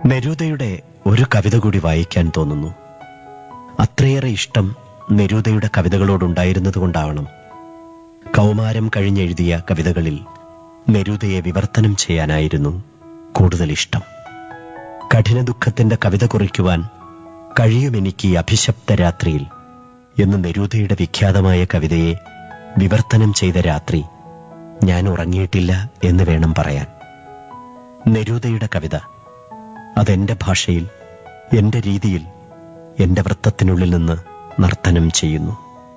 നെരൂദയുടെ ഒരു കവിത കൂടി വായിക്കാൻ തോന്നുന്നു അത്രയേറെ ഇഷ്ടം നെരൂദയുടെ കവിതകളോടുണ്ടായിരുന്നത് കൊണ്ടാവണം കൗമാരം കഴിഞ്ഞെഴുതിയ കവിതകളിൽ നെരൂദയെ വിവർത്തനം ചെയ്യാനായിരുന്നു കൂടുതൽ ഇഷ്ടം കഠിന ദുഃഖത്തിന്റെ കവിത കുറിക്കുവാൻ കഴിയുമെനിക്ക് ഈ അഭിശപ്ത രാത്രിയിൽ എന്ന് നെരൂദയുടെ വിഖ്യാതമായ കവിതയെ വിവർത്തനം ചെയ്ത രാത്രി ഞാൻ ഉറങ്ങിയിട്ടില്ല എന്ന് വേണം പറയാൻ നെരൂദയുടെ കവിത അതെന്റെ ഭാഷയിൽ എന്റെ രീതിയിൽ എന്റെ വൃത്തത്തിനുള്ളിൽ നിന്ന് നർത്തനം ചെയ്യുന്നു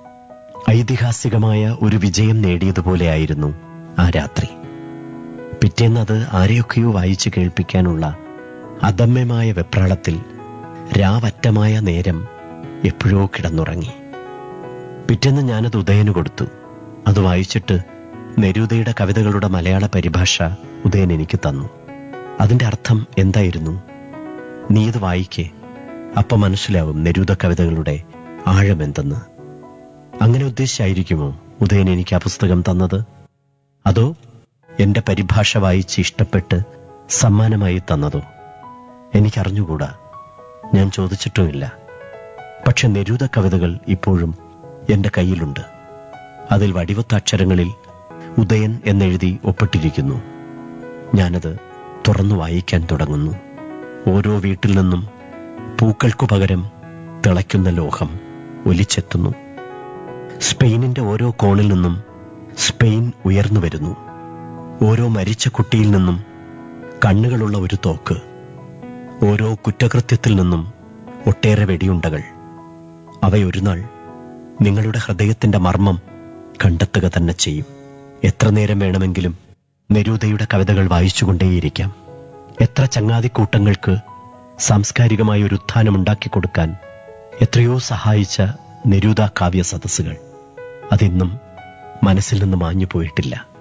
ഐതിഹാസികമായ ഒരു വിജയം നേടിയതുപോലെയായിരുന്നു ആ രാത്രി പിറ്റേന്ന് അത് ആരെയൊക്കെയോ വായിച്ചു കേൾപ്പിക്കാനുള്ള അദമ്യമായ വെപ്രാളത്തിൽ രാവറ്റമായ നേരം എപ്പോഴോ കിടന്നുറങ്ങി പിറ്റേന്ന് ഞാനത് ഉദയന് കൊടുത്തു അത് വായിച്ചിട്ട് നെരൂദയുടെ കവിതകളുടെ മലയാള പരിഭാഷ ഉദയൻ എനിക്ക് തന്നു അതിന്റെ അർത്ഥം എന്തായിരുന്നു നീ ഇത് വായിക്കേ അപ്പൊ മനസ്സിലാവും നെരൂദ കവിതകളുടെ ആഴമെന്തെന്ന് അങ്ങനെ ഉദ്ദേശിച്ചായിരിക്കുമോ ഉദയൻ എനിക്ക് ആ പുസ്തകം തന്നത് അതോ എന്റെ പരിഭാഷ വായിച്ച് ഇഷ്ടപ്പെട്ട് സമ്മാനമായി തന്നതോ എനിക്കറിഞ്ഞുകൂടാ ഞാൻ ചോദിച്ചിട്ടുമില്ല പക്ഷെ നെരൂദ കവിതകൾ ഇപ്പോഴും എന്റെ കയ്യിലുണ്ട് അതിൽ വടിവത്ത അക്ഷരങ്ങളിൽ ഉദയൻ എന്നെഴുതി ഒപ്പിട്ടിരിക്കുന്നു ഞാനത് തുറന്നു വായിക്കാൻ തുടങ്ങുന്നു ഓരോ വീട്ടിൽ നിന്നും പൂക്കൾക്കു പകരം തിളയ്ക്കുന്ന ലോഹം ഒലിച്ചെത്തുന്നു സ്പെയിനിന്റെ ഓരോ കോണിൽ നിന്നും സ്പെയിൻ ഉയർന്നു വരുന്നു ഓരോ മരിച്ച കുട്ടിയിൽ നിന്നും കണ്ണുകളുള്ള ഒരു തോക്ക് ഓരോ കുറ്റകൃത്യത്തിൽ നിന്നും ഒട്ടേറെ വെടിയുണ്ടകൾ അവയൊരു നാൾ നിങ്ങളുടെ ഹൃദയത്തിന്റെ മർമ്മം കണ്ടെത്തുക തന്നെ ചെയ്യും എത്ര നേരം വേണമെങ്കിലും നെരൂദയുടെ കവിതകൾ വായിച്ചുകൊണ്ടേയിരിക്കാം എത്ര ചങ്ങാതിക്കൂട്ടങ്ങൾക്ക് സാംസ്കാരികമായ ഒരു ഉത്ഥാനം ഉണ്ടാക്കി കൊടുക്കാൻ എത്രയോ സഹായിച്ച നെരൂദ കാവ്യ സദസ്സുകൾ അതിന്നും മനസ്സിൽ നിന്ന് മാഞ്ഞു പോയിട്ടില്ല